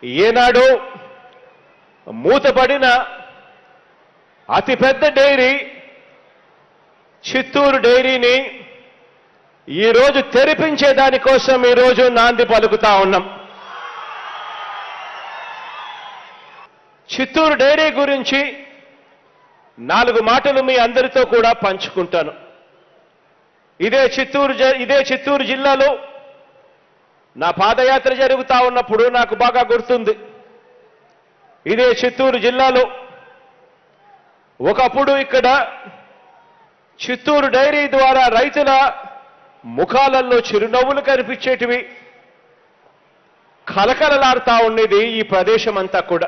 ఏనాడు మూతపడిన అతిపెద్ద డైరీ చిత్తూరు డైరీని ఈరోజు తెరిపించే దానికోసం ఈరోజు నాంది పలుకుతా ఉన్నాం చిత్తూరు డైరీ గురించి నాలుగు మాటలు మీ అందరితో కూడా పంచుకుంటాను ఇదే చిత్తూరు జ- ఇదే చిత్తూరు జిల్లాలో నా పాదయాత్ర జరుగుతా ఉన్నప్పుడు నాకు బాగా గుర్తుంది ఇదే చిత్తూరు జిల్లాలో ఒకప్పుడు ఇక్కడ చిత్తూరు డైరీ ద్వారా రైతుల ముఖాలలో చిరునవ్వులు కనిపించేటివి కలకలలాడుతా ఉండేది ఈ ప్రదేశం అంతా కూడా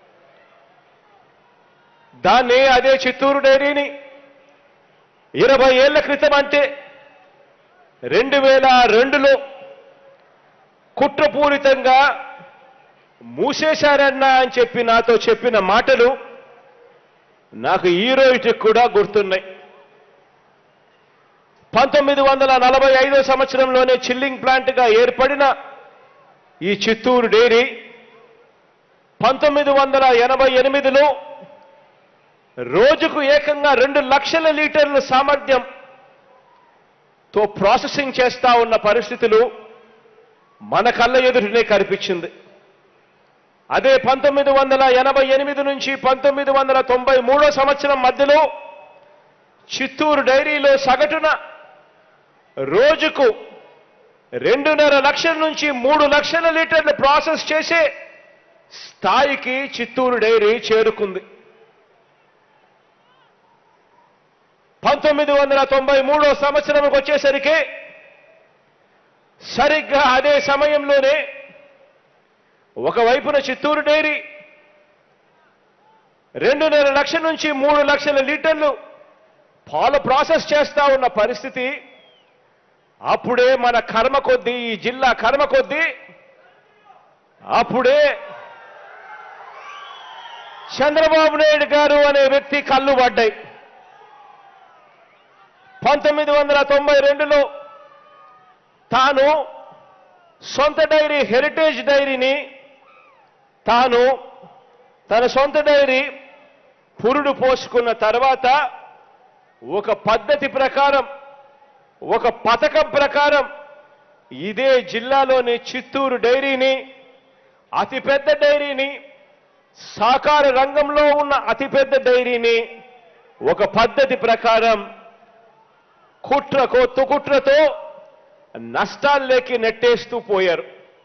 దాన్ని అదే చిత్తూరు డైరీని ఇరవై ఏళ్ల క్రితం అంటే రెండు వేల రెండులో కుట్రపూరితంగా మూసేశారన్నా అని చెప్పి నాతో చెప్పిన మాటలు నాకు ఈ రోజుకి కూడా గుర్తున్నాయి పంతొమ్మిది వందల నలభై ఐదో సంవత్సరంలోనే చిల్లింగ్ ప్లాంట్గా ఏర్పడిన ఈ చిత్తూరు డైరీ పంతొమ్మిది వందల ఎనభై ఎనిమిదిలో రోజుకు ఏకంగా రెండు లక్షల లీటర్ల సామర్థ్యం తో ప్రాసెసింగ్ చేస్తా ఉన్న పరిస్థితులు మన కళ్ళ ఎదుటనే కనిపించింది అదే పంతొమ్మిది వందల ఎనభై ఎనిమిది నుంచి పంతొమ్మిది వందల తొంభై మూడో సంవత్సరం మధ్యలో చిత్తూరు డైరీలో సగటున రోజుకు రెండున్నర లక్షల నుంచి మూడు లక్షల లీటర్లు ప్రాసెస్ చేసే స్థాయికి చిత్తూరు డైరీ చేరుకుంది పంతొమ్మిది వందల తొంభై మూడో సంవత్సరంకి వచ్చేసరికి సరిగ్గా అదే సమయంలోనే ఒకవైపున చిత్తూరు డైరీ రెండున్నర లక్షల నుంచి మూడు లక్షల లీటర్లు పాలు ప్రాసెస్ చేస్తా ఉన్న పరిస్థితి అప్పుడే మన కర్మ కొద్దీ ఈ జిల్లా కర్మ కొద్దీ అప్పుడే చంద్రబాబు నాయుడు గారు అనే వ్యక్తి కళ్ళు పడ్డాయి పంతొమ్మిది వందల తొంభై రెండులో తాను సొంత డైరీ హెరిటేజ్ డైరీని తాను తన సొంత డైరీ పురుడు పోసుకున్న తర్వాత ఒక పద్ధతి ప్రకారం ఒక పథకం ప్రకారం ఇదే జిల్లాలోని చిత్తూరు డైరీని అతిపెద్ద డైరీని సాకార రంగంలో ఉన్న అతిపెద్ద డైరీని ఒక పద్ధతి ప్రకారం కుట్ర కొత్త కుట్రతో నష్టాల్లోకి నెట్టేస్తూ పోయారు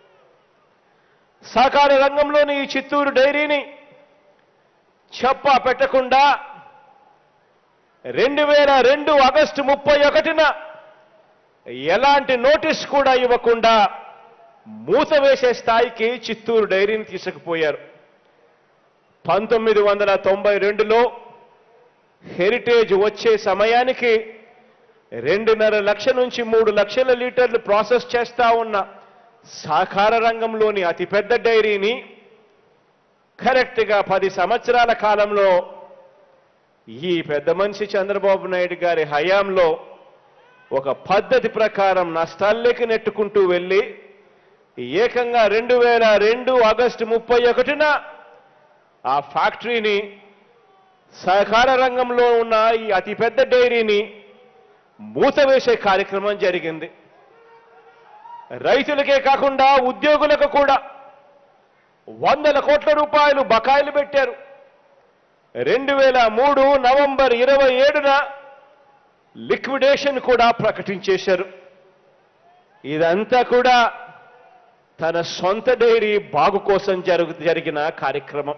సహకార రంగంలోని ఈ చిత్తూరు డైరీని చెప్పా పెట్టకుండా రెండు వేల రెండు ఆగస్టు ముప్పై ఒకటిన ఎలాంటి నోటీస్ కూడా ఇవ్వకుండా మూత వేసే స్థాయికి చిత్తూరు డైరీని తీసుకుపోయారు పంతొమ్మిది వందల తొంభై రెండులో హెరిటేజ్ వచ్చే సమయానికి రెండున్నర లక్ష నుంచి మూడు లక్షల లీటర్లు ప్రాసెస్ చేస్తా ఉన్న సహకార రంగంలోని అతిపెద్ద డైరీని కరెక్ట్గా పది సంవత్సరాల కాలంలో ఈ పెద్ద మనిషి చంద్రబాబు నాయుడు గారి హయాంలో ఒక పద్ధతి ప్రకారం నష్టాల్లోకి నెట్టుకుంటూ వెళ్ళి ఏకంగా రెండు వేల రెండు ఆగస్టు ముప్పై ఒకటిన ఆ ఫ్యాక్టరీని సహకార రంగంలో ఉన్న ఈ అతిపెద్ద డైరీని మూత వేసే కార్యక్రమం జరిగింది రైతులకే కాకుండా ఉద్యోగులకు కూడా వందల కోట్ల రూపాయలు బకాయిలు పెట్టారు రెండు వేల మూడు నవంబర్ ఇరవై ఏడున లిక్విడేషన్ కూడా ప్రకటించేశారు ఇదంతా కూడా తన సొంత డైరీ బాగు కోసం జరుగు జరిగిన కార్యక్రమం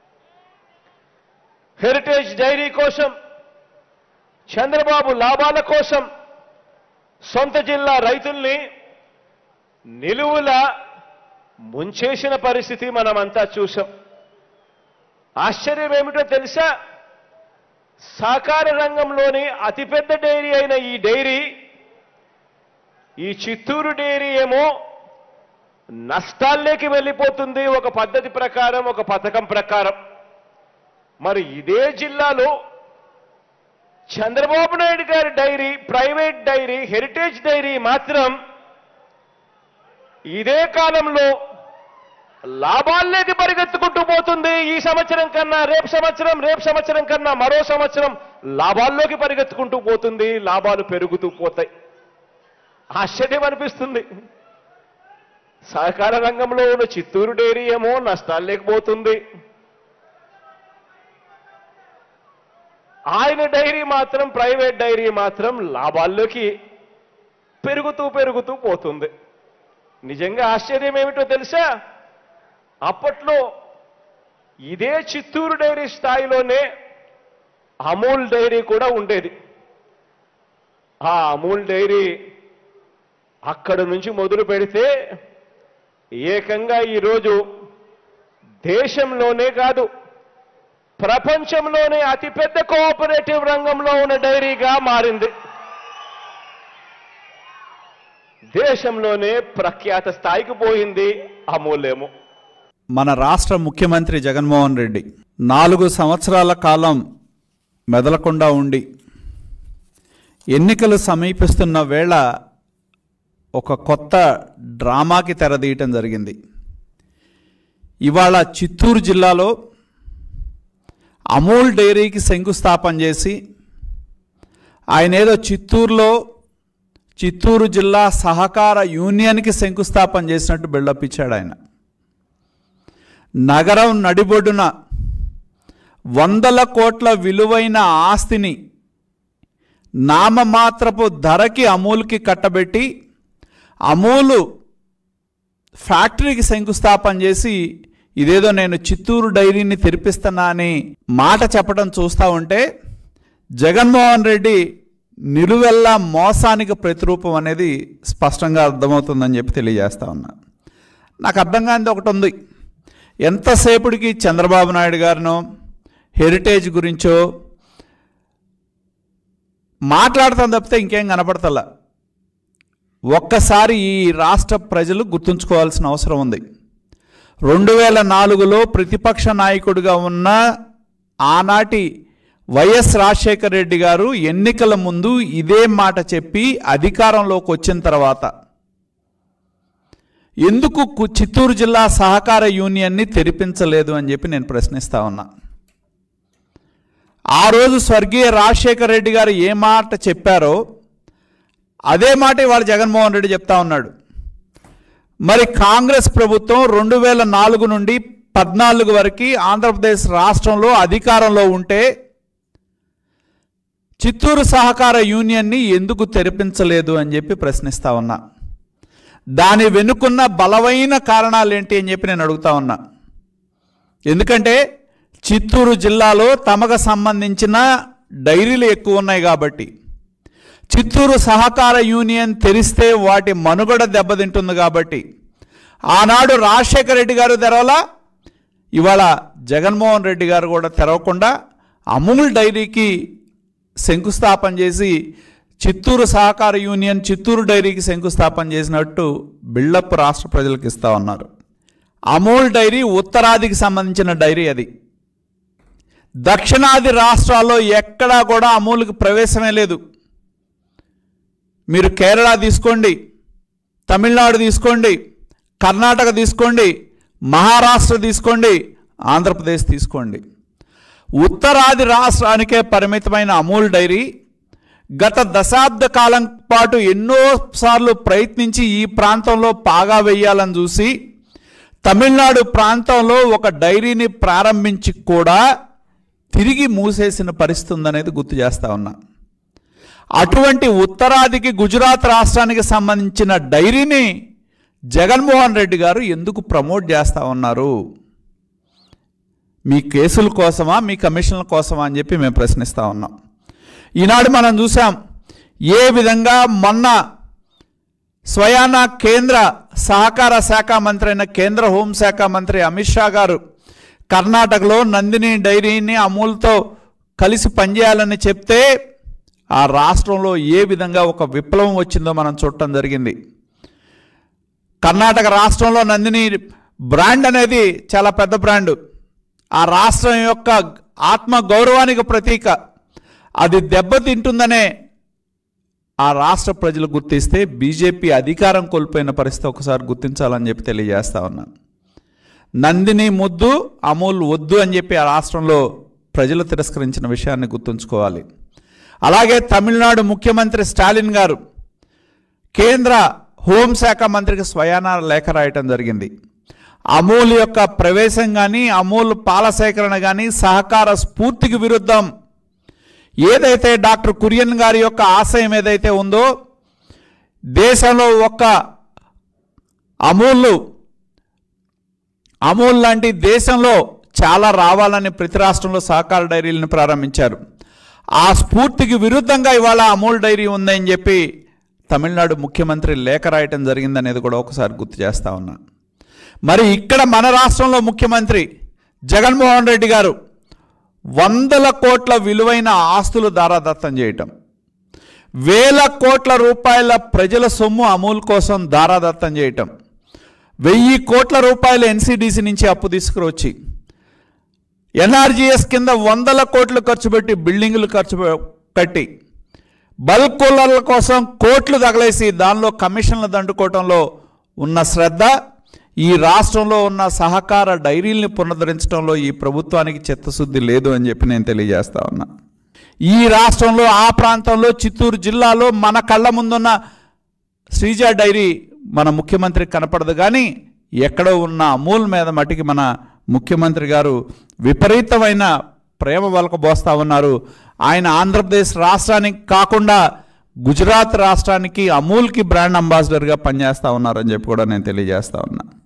హెరిటేజ్ డైరీ కోసం చంద్రబాబు లాభాల కోసం సొంత జిల్లా రైతుల్ని నిలువుల ముంచేసిన పరిస్థితి మనమంతా చూసాం ఆశ్చర్యం ఏమిటో తెలుసా సహకార రంగంలోని అతిపెద్ద డైరీ అయిన ఈ డైరీ ఈ చిత్తూరు డైరీ ఏమో నష్టాల్లోకి వెళ్ళిపోతుంది ఒక పద్ధతి ప్రకారం ఒక పథకం ప్రకారం మరి ఇదే జిల్లాలో చంద్రబాబు నాయుడు గారి dairy private dairy Heritage dairy మాత్రం ఇదే కాలంలో లాభాల్లోకి పరిగెత్తుకుంటూ పోతుంది ఈ సంవత్సరం కన్నా రేపు సంవత్సరం రేపు సంవత్సరం కన్నా మరో సంవత్సరం లాభాల్లోకి పరిగెత్తుకుంటూ పోతుంది లాభాలు పెరుగుతూ పోతాయి ఆశ్చర్యం అనిపిస్తుంది సహకార రంగంలో ఉన్న చిత్తూరు డైరీ ఏమో నష్టాలు లేకపోతుంది ఆయన డైరీ మాత్రం ప్రైవేట్ డైరీ మాత్రం లాభాల్లోకి పెరుగుతూ పెరుగుతూ పోతుంది నిజంగా ఆశ్చర్యం ఏమిటో తెలుసా అప్పట్లో ఇదే చిత్తూరు డైరీ స్థాయిలోనే అమూల్ డైరీ కూడా ఉండేది ఆ అమూల్ డైరీ అక్కడ నుంచి మొదలు పెడితే ఏకంగా ఈరోజు దేశంలోనే కాదు ప్రపంచంలోనే అతిపెద్ద కోఆపరేటివ్ రంగంలో ఉన్న డైరీగా మారింది దేశంలోనే ప్రఖ్యాత స్థాయికి పోయింది అమూల్యము మన రాష్ట్ర ముఖ్యమంత్రి జగన్మోహన్ రెడ్డి నాలుగు సంవత్సరాల కాలం మెదలకుండా ఉండి ఎన్నికలు సమీపిస్తున్న వేళ ఒక కొత్త డ్రామాకి తెరదీయటం జరిగింది ఇవాళ చిత్తూరు జిల్లాలో అమూల్ డైరీకి శంకుస్థాపన చేసి ఆయన ఏదో చిత్తూరులో చిత్తూరు జిల్లా సహకార యూనియన్కి శంకుస్థాపన చేసినట్టు బిల్డప్ ఇచ్చాడు ఆయన నగరం నడిబొడ్డున వందల కోట్ల విలువైన ఆస్తిని నామమాత్రపు ధరకి అమూల్కి కట్టబెట్టి అమూలు ఫ్యాక్టరీకి శంకుస్థాపన చేసి ఇదేదో నేను చిత్తూరు డైరీని తెరిపిస్తున్నా అని మాట చెప్పడం చూస్తూ ఉంటే జగన్మోహన్ రెడ్డి నిలువెల్లా మోసానికి ప్రతిరూపం అనేది స్పష్టంగా అర్థమవుతుందని చెప్పి తెలియజేస్తా ఉన్నా నాకు అర్థం కానిది ఒకటి ఉంది ఎంతసేపటికి చంద్రబాబు నాయుడు గారినో హెరిటేజ్ గురించో మాట్లాడతాం తప్పితే ఇంకేం కనపడతలా ఒక్కసారి ఈ రాష్ట్ర ప్రజలు గుర్తుంచుకోవాల్సిన అవసరం ఉంది రెండు వేల నాలుగులో ప్రతిపక్ష నాయకుడిగా ఉన్న ఆనాటి వైఎస్ రాజశేఖర రెడ్డి గారు ఎన్నికల ముందు ఇదే మాట చెప్పి అధికారంలోకి వచ్చిన తర్వాత ఎందుకు కు- చిత్తూరు జిల్లా సహకార యూనియన్ని తెరిపించలేదు అని చెప్పి నేను ప్రశ్నిస్తా ఉన్నా ఆ రోజు స్వర్గీయ రాజశేఖర రెడ్డి గారు ఏ మాట చెప్పారో అదే మాట ఇవాళ జగన్మోహన్ రెడ్డి చెప్తా ఉన్నాడు మరి కాంగ్రెస్ ప్రభుత్వం రెండు వేల నాలుగు నుండి పద్నాలుగు వరకు ఆంధ్రప్రదేశ్ రాష్ట్రంలో అధికారంలో ఉంటే చిత్తూరు సహకార యూనియన్ని ఎందుకు తెరిపించలేదు అని చెప్పి ప్రశ్నిస్తా ఉన్నా దాని వెనుకున్న బలమైన కారణాలు ఏంటి అని చెప్పి నేను అడుగుతా ఉన్నా ఎందుకంటే చిత్తూరు జిల్లాలో తమకు సంబంధించిన డైరీలు ఎక్కువ ఉన్నాయి కాబట్టి చిత్తూరు సహకార యూనియన్ తెరిస్తే వాటి మనుగడ దెబ్బతింటుంది కాబట్టి ఆనాడు రాజశేఖర రెడ్డి గారు తెరవలా ఇవాళ జగన్మోహన్ రెడ్డి గారు కూడా తెరవకుండా అమూల్ డైరీకి శంకుస్థాపన చేసి చిత్తూరు సహకార యూనియన్ చిత్తూరు డైరీకి శంకుస్థాపన చేసినట్టు బిల్డప్ రాష్ట్ర ప్రజలకు ఇస్తా ఉన్నారు అమూల్ డైరీ ఉత్తరాదికి సంబంధించిన డైరీ అది దక్షిణాది రాష్ట్రాల్లో ఎక్కడా కూడా అమూల్కి ప్రవేశమే లేదు మీరు కేరళ తీసుకోండి తమిళనాడు తీసుకోండి కర్ణాటక తీసుకోండి మహారాష్ట్ర తీసుకోండి ఆంధ్రప్రదేశ్ తీసుకోండి ఉత్తరాది రాష్ట్రానికే పరిమితమైన అమూల్ డైరీ గత దశాబ్ద కాలం పాటు ఎన్నోసార్లు ప్రయత్నించి ఈ ప్రాంతంలో పాగా వేయాలని చూసి తమిళనాడు ప్రాంతంలో ఒక డైరీని ప్రారంభించి కూడా తిరిగి మూసేసిన పరిస్థితి ఉందనేది గుర్తు చేస్తా ఉన్నా అటువంటి ఉత్తరాదికి గుజరాత్ రాష్ట్రానికి సంబంధించిన డైరీని జగన్మోహన్ రెడ్డి గారు ఎందుకు ప్రమోట్ చేస్తా ఉన్నారు మీ కేసుల కోసమా మీ కమిషన్ల కోసమా అని చెప్పి మేము ప్రశ్నిస్తా ఉన్నాం ఈనాడు మనం చూసాం ఏ విధంగా మొన్న స్వయాన కేంద్ర సహకార శాఖ మంత్రి అయిన కేంద్ర హోంశాఖ మంత్రి అమిత్ షా గారు కర్ణాటకలో నందిని డైరీని అమూల్తో కలిసి పనిచేయాలని చెప్తే ఆ రాష్ట్రంలో ఏ విధంగా ఒక విప్లవం వచ్చిందో మనం చూడటం జరిగింది కర్ణాటక రాష్ట్రంలో నందిని బ్రాండ్ అనేది చాలా పెద్ద బ్రాండ్ ఆ రాష్ట్రం యొక్క ఆత్మ గౌరవానికి ప్రతీక అది దెబ్బతింటుందనే ఆ రాష్ట్ర ప్రజలు గుర్తిస్తే బీజేపీ అధికారం కోల్పోయిన పరిస్థితి ఒకసారి గుర్తించాలని చెప్పి తెలియజేస్తా ఉన్నాను నందిని ముద్దు అమూల్ వద్దు అని చెప్పి ఆ రాష్ట్రంలో ప్రజలు తిరస్కరించిన విషయాన్ని గుర్తుంచుకోవాలి అలాగే తమిళనాడు ముఖ్యమంత్రి స్టాలిన్ గారు కేంద్ర హోంశాఖ మంత్రికి స్వయాన లేఖ రాయటం జరిగింది అమూల్ యొక్క ప్రవేశం కానీ అమూల్ పాల సేకరణ కానీ సహకార స్ఫూర్తికి విరుద్ధం ఏదైతే డాక్టర్ కురియన్ గారి యొక్క ఆశయం ఏదైతే ఉందో దేశంలో ఒక్క అమూల్ అమూల్ లాంటి దేశంలో చాలా రావాలని ప్రతి రాష్ట్రంలో సహకార డైరీలను ప్రారంభించారు ఆ స్ఫూర్తికి విరుద్ధంగా ఇవాళ అమూల్ డైరీ ఉందని చెప్పి తమిళనాడు ముఖ్యమంత్రి లేఖ రాయటం జరిగిందనేది కూడా ఒకసారి గుర్తు చేస్తా ఉన్నా మరి ఇక్కడ మన రాష్ట్రంలో ముఖ్యమంత్రి జగన్మోహన్ రెడ్డి గారు వందల కోట్ల విలువైన ఆస్తులు దారాదత్తం చేయటం వేల కోట్ల రూపాయల ప్రజల సొమ్ము అమూల్ కోసం దారాదత్తం చేయటం వెయ్యి కోట్ల రూపాయలు ఎన్సీడీసీ నుంచి అప్పు తీసుకురొచ్చి ఎన్ఆర్జీఎస్ కింద వందల కోట్లు ఖర్చు పెట్టి బిల్డింగులు ఖర్చు పె- కట్టి బల్క్ కూలర్ల కోసం కోట్లు తగలేసి దానిలో కమిషన్లు దండుకోవటంలో ఉన్న శ్రద్ధ ఈ రాష్ట్రంలో ఉన్న సహకార డైరీల్ని పునరుద్ధరించడంలో ఈ ప్రభుత్వానికి చిత్తశుద్ధి లేదు అని చెప్పి నేను తెలియజేస్తా ఉన్నా ఈ రాష్ట్రంలో ఆ ప్రాంతంలో చిత్తూరు జిల్లాలో మన కళ్ళ ముందున్న శ్రీజ డైరీ మన ముఖ్యమంత్రికి కనపడదు కానీ ఎక్కడో ఉన్న అమూల్ మీద మటుకి మన ముఖ్యమంత్రి గారు విపరీతమైన ప్రేమ వలకబోస్తా ఉన్నారు ఆయన ఆంధ్రప్రదేశ్ రాష్ట్రానికి కాకుండా గుజరాత్ రాష్ట్రానికి అమూల్కి బ్రాండ్ అంబాసిడర్గా పనిచేస్తా ఉన్నారని చెప్పి కూడా నేను తెలియజేస్తా ఉన్నా